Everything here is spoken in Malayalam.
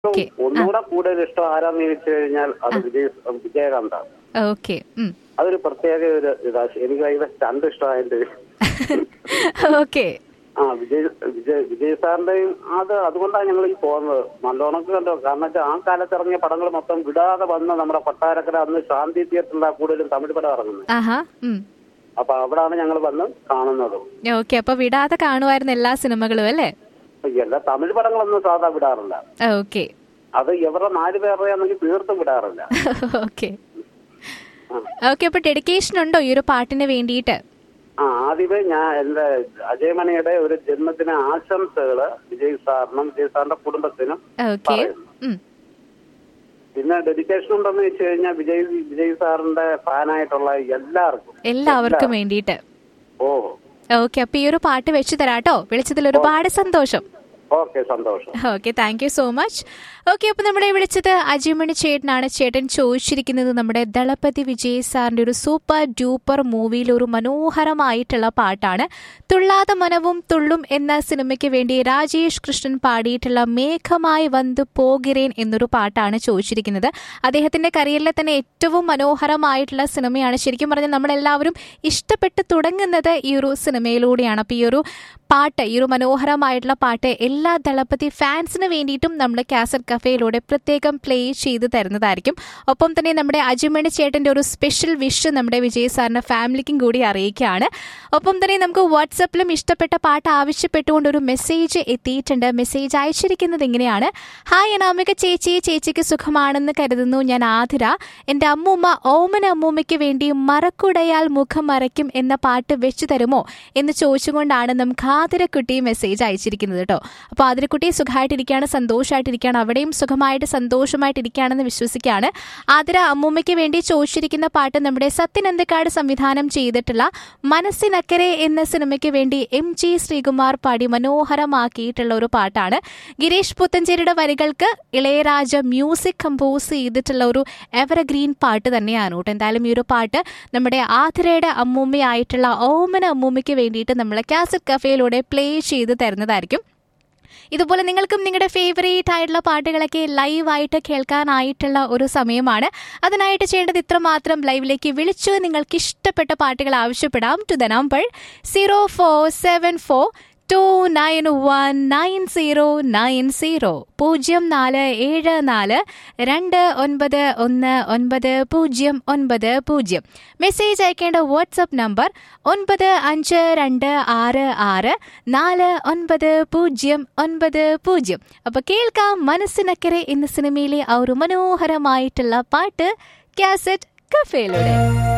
ഓക്കെ ഒന്നുകൂടെ കൂടുതൽ ഇഷ്ടം ആരാന്ന് ചോദിച്ചു കഴിഞ്ഞാൽ അത് വിജയ് വിജയകാന്താണ് ഓക്കെ ഉം. അതൊരു പ്രത്യേക ഒരു ഇതാ എനിക്ക് ഭയങ്കര സ്റ്റണ്ട് ഇഷ്ടമായിട്ട് ഓക്കെ ആ വിജയ് വിജയ് വിജയ് സാറിന്റെയും അത് അതുകൊണ്ടാണ് ഞങ്ങൾ ഈ പോകുന്നത് നല്ലോണം കണ്ടോ കാരണം വെച്ചാൽ ആ കാലത്ത് ഇറങ്ങിയ പടങ്ങൾ മൊത്തം വിടാതെ വന്ന് നമ്മുടെ കൊട്ടാരക്കര അന്ന് ശാന്തി തിയേറ്ററിലാണ് കൂടുതലും തമിഴ് പടം ഇറങ്ങുന്നത് ആഹാ ഉം. അപ്പൊ അവിടാണ് ഞങ്ങൾ വന്ന് കാണുന്നത് ഓക്കെ അപ്പൊ വിടാതെ കാണുമായിരുന്നു എല്ലാ സിനിമകളും അല്ലേ അപ്പൊ എല്ലാ തമിഴ് പടങ്ങളൊന്നും സാധാ വിടാറില്ല ഓക്കെ അത് എവരുടെ നാല് പേരുടെയാണെങ്കിൽ തീർത്തും വിടാറില്ല ഓക്കെ ഓക്കെ അപ്പൊ ഡെഡിക്കേഷൻ ഉണ്ടോ ഈ ഒരു പാട്ടിന് വേണ്ടിയിട്ട് ആ ആദ്യമേ ഞാൻ എന്റെ അജയമണിയുടെ ഒരു ജന്മദിന ആശംസകള് വിജയ് സാറിനും വിജയ് സാറിന്റെ കുടുംബത്തിനും ഓക്കെ പറയുന്നു. പിന്നെ ഡെഡിക്കേഷൻ ഉണ്ടെന്ന് വെച്ച് കഴിഞ്ഞാൽ വിജയ് വിജയ് സാറിന്റെ ഫാനായിട്ടുള്ള എല്ലാവർക്കും എല്ലാവർക്കും വേണ്ടിയിട്ട് ഓ ഓക്കെ അപ്പൊ ഈ ഒരു പാട്ട് വെച്ച് തരാട്ടോ വിളിച്ചതിൽ ഒരുപാട് സന്തോഷം ഓക്കെ സന്തോഷം okay thank you so much okay അപ്പൊ നമ്മളെ വിളിച്ചത് അജിമണി ചേട്ടനാണ് ചേട്ടൻ ചോദിച്ചിരിക്കുന്നത് നമ്മുടെ ദളപതി വിജയ് സാറിന്റെ ഒരു സൂപ്പർ ഡ്യൂപ്പർ മൂവിയിൽ ഒരു മനോഹരമായിട്ടുള്ള പാട്ടാണ് തുള്ളാത മനവും തുള്ളും എന്ന സിനിമയ്ക്ക് വേണ്ടി രാജേഷ് കൃഷ്ണൻ പാടിയിട്ടുള്ള മേഘമായി വന്ന് പോകിരേൻ എന്നൊരു പാട്ടാണ് ചോദിച്ചിരിക്കുന്നത് അദ്ദേഹത്തിന്റെ കരിയറിലെ തന്നെ ഏറ്റവും മനോഹരമായിട്ടുള്ള സിനിമയാണ് ശരിക്കും പറഞ്ഞാൽ നമ്മളെല്ലാവരും ഇഷ്ടപ്പെട്ട് തുടങ്ങുന്നത് ഈ ഒരു സിനിമയിലൂടെയാണ് അപ്പൊ ഈ ഒരു പാട്ട് ഈ ഒരു മനോഹരമായിട്ടുള്ള പാട്ട് എല്ലാ ദളപതി ഫാൻസിന് വേണ്ടിയിട്ടും നമ്മൾ കാസറ്റ് കഫേയിലൂടെ പ്രത്യേകം പ്ലേ ചെയ്ത് തരുന്നതായിരിക്കും ഒപ്പം തന്നെ നമ്മുടെ അജിമണി ചേട്ടന്റെ ഒരു സ്പെഷ്യൽ വിഷ് നമ്മുടെ വിജയ് സാറിന്റെ ഫാമിലിക്കും കൂടി അറിയിക്കുകയാണ് ഒപ്പം തന്നെ നമുക്ക് വാട്സപ്പിലും ഇഷ്ടപ്പെട്ട പാട്ട് ആവശ്യപ്പെട്ടുകൊണ്ട് ഒരു മെസ്സേജ് എത്തിയിട്ടുണ്ട് മെസ്സേജ് അയച്ചിരിക്കുന്നത് ഇങ്ങനെയാണ് ഹായ് അനാമിക ചേച്ചി ചേച്ചിക്ക് സുഖമാണെന്ന് കരുതുന്നു ഞാൻ ആതിര എന്റെ അമ്മൂമ്മ ഓമന അമ്മൂമ്മയ്ക്ക് വേണ്ടി മറക്കുടയാൽ മുഖം മറയ്ക്കും എന്ന പാട്ട് വെച്ചു തരുമോ എന്ന് ചോദിച്ചുകൊണ്ടാണ് നമുക്ക് ആതിരക്കുട്ടി മെസ്സേജ് അയച്ചിരിക്കുന്നത് കേട്ടോ അപ്പോൾ ആതിരക്കുട്ടി സുഖമായിട്ടിരിക്കുകയാണ് സന്തോഷമായിട്ടിരിക്കുകയാണ് അവിടെയും സുഖമായിട്ട് സന്തോഷമായിട്ടിരിക്കുകയാണെന്ന് വിശ്വസിക്കുകയാണ് ആതിര അമ്മൂമ്മയ്ക്ക് വേണ്ടി ചോദിച്ചിരിക്കുന്ന പാട്ട് നമ്മുടെ സത്യനന്ദക്കാട് സംവിധാനം ചെയ്തിട്ടുള്ള മനസ്സിനക്കരെ എന്ന സിനിമയ്ക്ക് വേണ്ടി എം ജി ശ്രീകുമാർ പാടി മനോഹരമാക്കിയിട്ടുള്ള ഒരു പാട്ടാണ് ഗിരീഷ് പുത്തഞ്ചേരിയുടെ വരികൾക്ക് ഇളയരാജ മ്യൂസിക് കമ്പോസ് ചെയ്തിട്ടുള്ള ഒരു എവർഗ്രീൻ പാട്ട് തന്നെയാണ് കേട്ടോ എന്തായാലും ഈ ഒരു പാട്ട് നമ്മുടെ ആതിരയുടെ അമ്മൂമ്മയായിട്ടുള്ള ഓമന അമ്മൂമ്മയ്ക്ക് വേണ്ടിയിട്ട് നമ്മൾ കാസറ്റ് കഫേയിലൂടെ പ്ലേ ചെയ്ത് തരുന്നതായിരിക്കും ഇതുപോലെ നിങ്ങൾക്കും നിങ്ങളുടെ ഫേവറേറ്റ് ആയിട്ടുള്ള പാട്ടുകളൊക്കെ ലൈവായിട്ട് കേൾക്കാനായിട്ടുള്ള ഒരു സമയമാണ് അതിനായിട്ട് ചെയ്യേണ്ടത് ഇത്രമാത്രം ലൈവിലേക്ക് വിളിച്ചു നിങ്ങൾക്ക് ഇഷ്ടപ്പെട്ട പാട്ടുകൾ ആവശ്യപ്പെടാം to the number zero four seven four two nine one nine zero nine zero പൂജ്യം നാല് ഏഴ് നാല് രണ്ട് ഒൻപത് ഒന്ന് ഒൻപത് പൂജ്യം ഒൻപത് പൂജ്യം മെസ്സേജ് അയക്കേണ്ട വാട്സപ്പ് നമ്പർ ഒൻപത് അഞ്ച് രണ്ട് ആറ് ആറ് നാല് ഒൻപത് പൂജ്യം ഒൻപത് പൂജ്യം അപ്പോൾ കേൾക്കാം മനസ്സിനക്കരെ എന്ന സിനിമയിലെ ആ ഒരു മനോഹരമായിട്ടുള്ള പാട്ട് കാസറ്റ് കഫേയിലൂടെ